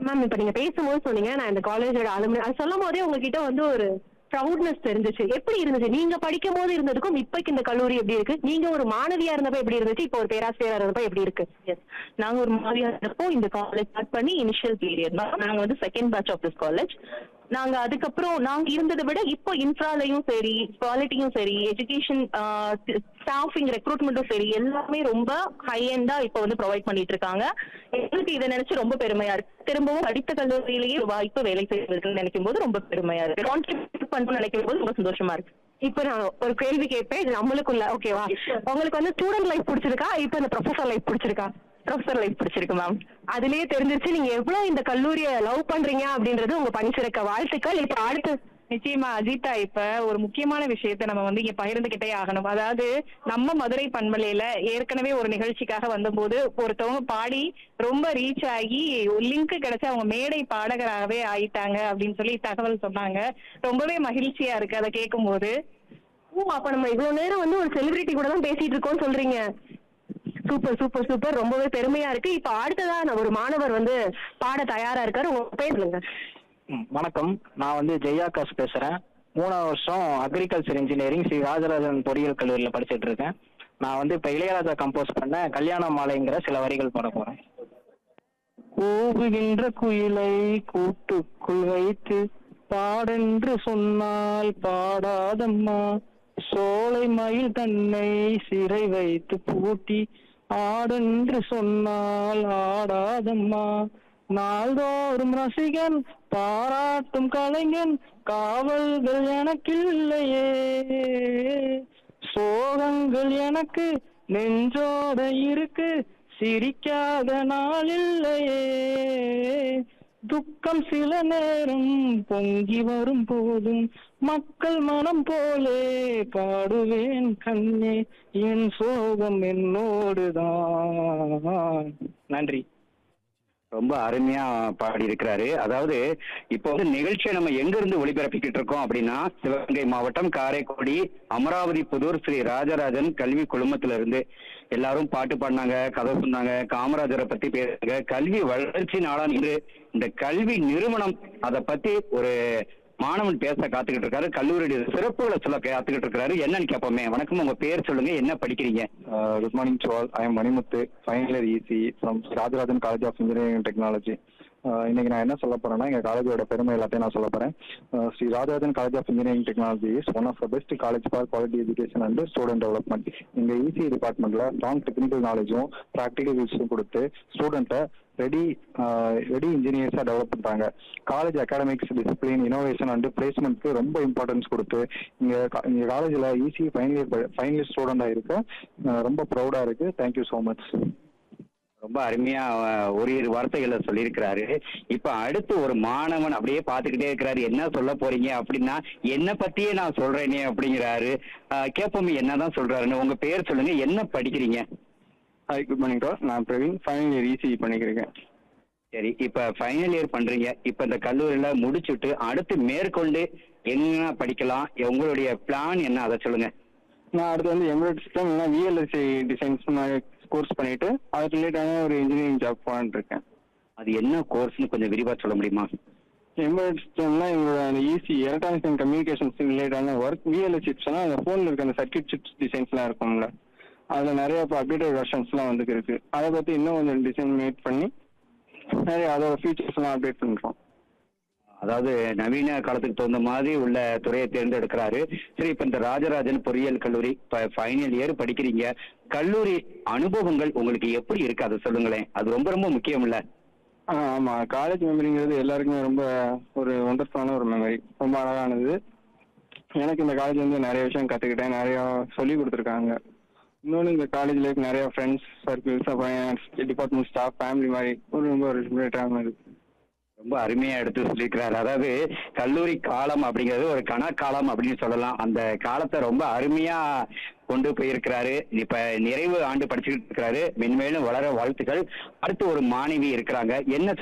ma'am இப்ப நீங்க பேசும்போது சொன்னீங்க நான் இந்த காலேஜோட அலுமினி அது சொல்லும் போதே உங்ககிட்ட வந்து ஒரு ப்ரௌட்னஸ் தெரிஞ்சுச்சு எப்படி இருந்துச்சு நீங்க படிக்கும் போது இருந்ததுக்கும் இப்பைக்கு இந்த கல்லூரி எப்படி இருக்கு நீங்க ஒரு மாணவியா இருந்தப்ப எப்படி இருந்துச்சு இப்போ ஒரு பேராசிரியரா இருந்தப்ப எப்படி இருக்கு எஸ் நாங்க ஒரு மாதிரியா இருந்தப்போ இந்த காலேஜ் ஸ்டார்ட் பண்ணி இனிஷியல் பீரியட் தான் நாங்க வந்து second batch of this college நாங்க அதுக்கப்புறம் நாங்க இருந்ததை விட இப்போ இன்ஃப்ராலையும் சரி குவாலிட்டியும் சரி எஜுகேஷன் ஸ்டாஃபிங் ரெக்ரூட்மெண்ட்டும் சரி எல்லாமே ரொம்ப ஹை எண்டா இப்போ வந்து ப்ரொவைட் பண்ணிட்டு இருக்காங்க எங்களுக்கு இதை நினைச்சு ரொம்ப பெருமையா இருக்கு திரும்பவும் படித்த கல்லூரியிலேயே ஒரு வாய்ப்பு வேலை செய்வதற்கு நினைக்கும் போது ரொம்ப பெருமையா இருக்கு கான்ட்ரிபியூட் பண்ணணும்னு நினைக்கும் போது ரொம்ப சந்தோஷமா இருக்கு இப்ப நான் ஒரு கேள்வி கேட்பேன் இது நம்மளுக்குள்ள ஓகேவா உங்களுக்கு வந்து ஸ்டூடெண்ட் லைஃப் பிடிச்சிருக்கா இப்ப இந்த ப்ரொஃபசர் லைஃப் பிடிச்சிருக்கா ப்ரொஃபசர் லைஃப் பிடிச்சிருக்கு மேம் அதுலயே தெரிஞ்சிருச்சு நீங்க எவ்வளவு இந்த கல்லூரியை லவ் பண்றீங்க அப்படின்றது உங்க பணிச்சிருக்க வாழ்த்துக்கள் இப்ப அடுத்து நிச்சயமா அஜிதா இப்ப ஒரு முக்கியமான விஷயத்த நம்ம வந்து இங்க பகிர்ந்துகிட்டே ஆகணும் அதாவது நம்ம மதுரை பண்பலையில ஏற்கனவே ஒரு நிகழ்ச்சிக்காக வந்தபோது ஒருத்தவங்க பாடி ரொம்ப ரீச் ஆகி லிங்க் கிடைச்சு அவங்க மேடை பாடகராகவே ஆயிட்டாங்க அப்படின்னு சொல்லி தகவல் சொன்னாங்க ரொம்பவே மகிழ்ச்சியா இருக்கு அதை கேட்கும்போது ஓ அப்ப நம்ம இவ்வளவு நேரம் வந்து ஒரு செலிபிரிட்டி கூட தான் பேசிட்டு இருக்கோம்னு சொல்றீங்க சூப்பர் சூப்பர் சூப்பர் ரொம்பவே பெருமையா இருக்கு இப்ப அடுத்ததா நான் ஒரு மாணவர் வந்து பாட தயாரா இருக்காரு உங்க பேர் சொல்லுங்க ம், வணக்கம் நான் வந்து ஜெயாகாஷ் பேசுறேன் மூணாவது வருஷம் அக்ரிகல்ச்சர் இன்ஜினியரிங் ஸ்ரீ ராஜராஜன் பொறியியல் கல்லூரியில் படிச்சிட்டு இருக்கேன் நான் வந்து இப்போ இளையராஜா கம்போஸ் பண்ண கல்யாண மாலைங்கிற சில வரிகள் பாட போறேன் கூவுகின்ற குயிலை கூட்டுக்குள் வைத்து பாடென்று சொன்னால் பாடாதம்மா சோலை மயில் தன்னை சிறை வைத்து பூட்டி ஆடென்று சொன்னால் ஆடாதம்மா நாள்தோறும் ரசிகன் பாராட்டும் கலைஞன் காவல்கள் எனக்கில்லையே சோகங்கள் எனக்கு நெஞ்சோட இருக்கு சிரிக்காத நாள் இல்லையே துக்கம் சில நேரம் பொங்கி வரும் போதும் மக்கள் மனம் போலே பாடுவேன் கண்ணே என் சோகம் என்னோடுதான் நன்றி ரொம்ப அருமையா பாடி இருக்கிறாரு அதாவது இப்போ வந்து நிகழ்ச்சியை நம்ம எங்க இருந்து ஒளிபரப்பிக்கிட்டு இருக்கோம் அப்படின்னா சிவகங்கை மாவட்டம் காரைக்குடி அமராவதி புதூர் ஸ்ரீ ராஜராஜன் கல்வி குழுமத்துல இருந்து எல்லாரும் பாட்டு பாடினாங்க கதை சொன்னாங்க காமராஜரை பத்தி பேசுறாங்க கல்வி வளர்ச்சி நாளா இன்று இந்த கல்வி நிறுவனம் அதை பத்தி ஒரு மாணவன் பேச காத்துக்கிட்டு இருக்காரு கல்லூரியுடைய சிறப்புகளை சொல்ல காத்துக்கிட்டு இருக்காரு என்னன்னு கேட்போமே வணக்கம் உங்க பேர் சொல்லுங்க என்ன படிக்கிறீங்க good morning to all I am Manimuthu final year EC from Rajarajan college of engineering technology இன்னைக்கு நான் என்ன சொல்ல போறேன்னா எங்க காலேஜோட பெருமை எல்லாத்தையும் நான் சொல்ல போறேன் Uh, Sri Rajarajan college of engineering technology is one of the best college for quality education and student development எங்க இசி டிபார்ட்மெண்ட்ல ஸ்ட்ராங் டெக்னிக்கல் நாலேஜும் ப்ராக்டிகல் விஷயம் கொடுத்து ஸ்டூடெண்ட்டை ரெடி ரெடி இன்ஜினியர்ஸா டெவலப் பண்றாங்க college academics discipline innovation and பிளேஸ்மெண்ட்க்கு ரொம்ப இம்பார்ட்டன்ஸ் கொடுத்து இங்க கா- இங்க காலேஜ்ல EC final year final year ஸ்டூடெண்டா இருக்க அஹ் ரொம்ப ப்ரௌடா இருக்கு தேங்க்யூ ஸோ மச் ரொம்ப அருமையா அஹ், ஒரு இரு வார்த்தைகளை சொல்லியிருக்கிறாரு இப்ப அடுத்து ஒரு மாணவன் அப்படியே பாத்துக்கிட்டே இருக்கிறாரு என்ன சொல்ல போறீங்க அப்படின்னா என்ன பத்தியே நான் சொல்றேனே அப்படிங்கிறாரு அஹ், கேட்போமே என்னதான் சொல்றாருன்னு உங்க பேர் சொல்லுங்க என்ன படிக்கிறீங்க ஹாய் குட் மார்னிங் சார் நான் பிரவீன் ஃபைனல் இயர் இசி பண்ணிக்கிறேன் சரி இப்ப ஃபைனல் இயர் பண்றீங்க இப்ப இந்த கல்லூரியில முடிச்சுட்டு அடுத்து மேற்கொண்டு என்ன படிக்கலாம் உங்களுடைய பிளான் என்ன அதை சொல்லுங்க நான் அடுத்து வந்து எம்ப்ராய்டரி சிஸ்டம் இல்லைனா விஎல்எஸ்சி டிசைன்ஸ் கோர்ஸ் பண்ணிட்டு அது ரிலேட்டான ஒரு இன்ஜினியரிங் ஜாப் போலான்னு இருக்கேன் அது என்ன கோர்ஸ்னு கொஞ்சம் விரிவா சொல்ல முடியுமா எம்ப்ராய்டரி சிஸ்டம்னா எங்களோட அந்த ஈஸி எலக்ட்ரானிக்ஸ் அண்ட் கம்யூனிகேஷன்ஸ் ரிலேட்டான ஒர்க் விஎல்எஸ் சிப்ஸ்னா அந்த ஃபோனில் இருக்க அந்த சர்க்கியூட் சிப்ஸ் டிசைன்ஸ்லாம் இருக்கும்ல அதில் நிறைய இப்போ அப்டேட்டட் வெர்ஷன்ஸ்லாம் வந்து இருக்கு அதை பற்றி இன்னும் கொஞ்சம் டிசைன் மேட் பண்ணி நிறைய அதோட ஃபீச்சர்ஸ்லாம் அப்டேட் பண்ணுறோம் அதாவது நவீன காலத்துக்கு தகுந்த மாதிரி உள்ள துறையை தேர்ந்தெடுக்கிறாரு சரி இப்ப இந்த ராஜராஜன் பொறியியல் கல்லூரி ஃபைனல் இயர் படிக்கிறீங்க கல்லூரி அனுபவங்கள் உங்களுக்கு எப்படி இருக்கு அதை சொல்லுங்களேன் அது ரொம்ப ரொம்ப முக்கியம் இல்ல ஆ ஆமாம் காலேஜ் மெமரிங்கிறது எல்லாருக்குமே ரொம்ப ஒரு ஒண்டர்ஃபுல்லான ஒரு மெமரி ரொம்ப அழகானது எனக்கு இந்த காலேஜ் வந்து நிறைய விஷயம் கற்றுக்கிட்டேன் நிறையா சொல்லி கொடுத்துருக்காங்க இன்னொன்று இந்த காலேஜ் லைஃப் நிறைய ஃப்ரெண்ட்ஸ் சர்க்கிள்ஸ் அப்புறம் டிபார்ட்மெண்ட் ஸ்டாஃப் ஃபேமிலி மாதிரி ஒரு ரொம்ப ஒரு ரிலேட்டான இது ரொம்ப அருமையா எடுத்து சொல்லியிருக்கிறாரு அதாவது கல்லூரி காலம் அப்படிங்கிறது ஒரு கணக்காலம் அப்படின்னு சொல்லலாம் அந்த காலத்தை ரொம்ப அருமையா கொண்டு போயிருக்கிறாரு இப்ப நிறைவு ஆண்டு படிச்சுக்கிட்டு இருக்கிறாரு மென்மேலும் வளர வாழ்த்துக்கள் அடுத்து ஒரு மாணவி இருக்கிறாங்க என்ன